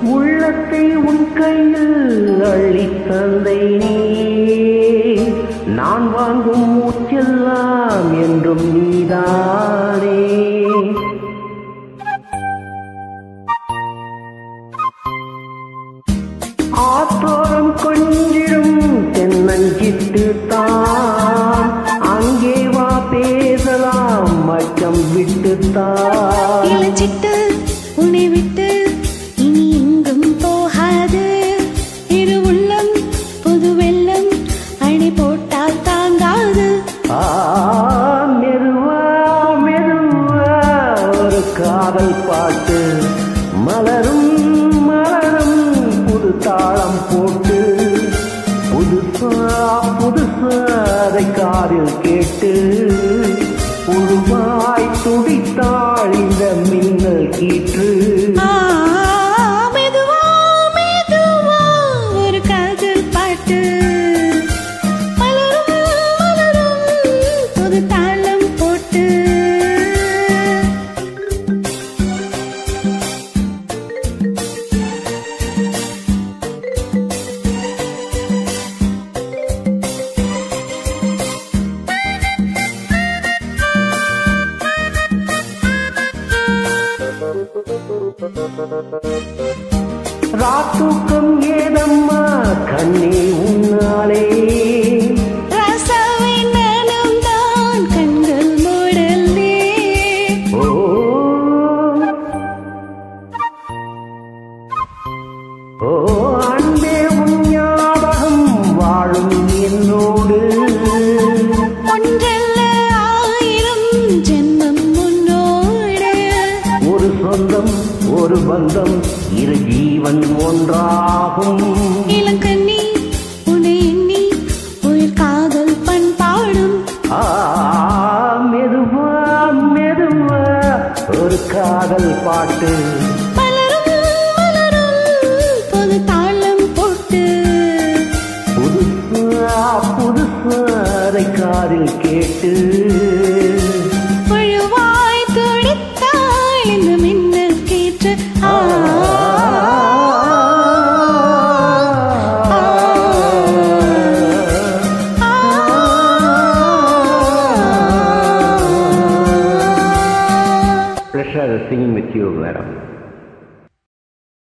உள்ளத்தை உன் கையில் அள்ளித் தந்தை நீ நான் வாங்கும் மூச்செல்லாம் என்றும் நீதானே ஆத்தோரம் கொஞ்சிடும் தென்னஞ்சிட்டு தான் அங்கே வா பேசலாம் மச்சம் விட்டு தான் இளஞ்சிட்டு உன்னை விட்டு இனி எங்கும் போகாது இரு உள்ளம் புது வெள்ளம் அணை போட்டால் தாங்காது ஆ, மெதுவா மெதுவா ஒரு காதல் பாட்டு மலரும் மலரும் புது தாளம் போட்டு புதுசா புதுசா அதை காதில் கேட்டு புழுவாய் துடித்தாள் இந்த மின்னல் கீற்று ஆ, மெதுவா மெதுவா ஒரு காதல் பாட்டு மலரும் மலரும் புது தாளம் போட்டு ராத்தூக்கம் ஏதம்மா கண்ணே உன்னாலே ராசாவை நானும் தான் கண்கள் மூடலே ஓ ஓ அன்பே உன் ஞாபகம் வாழும் என்னோடு ஒன்றல்ல ஆயிரம் ஜென்மம் முன்னோடு ஒரு சொந்தம் ஒரு பந்தம் இரு ஜீவன் ஒன்றாகும் இளங்கண்ணி உன்னை எண்ணி உயிர் காதல் பண்பாடும் ஆ மெதுவா மெதுவா ஒரு காதல் பாட்டு மலரும் மலரும் புது தாளம் போட்டு புதுசா புதுசா அதை காதில் கேட்டு புழுவாய் துடித்தாள் இந்த மின்னல் கேற்று ஆ Pleasure singing with you, madam.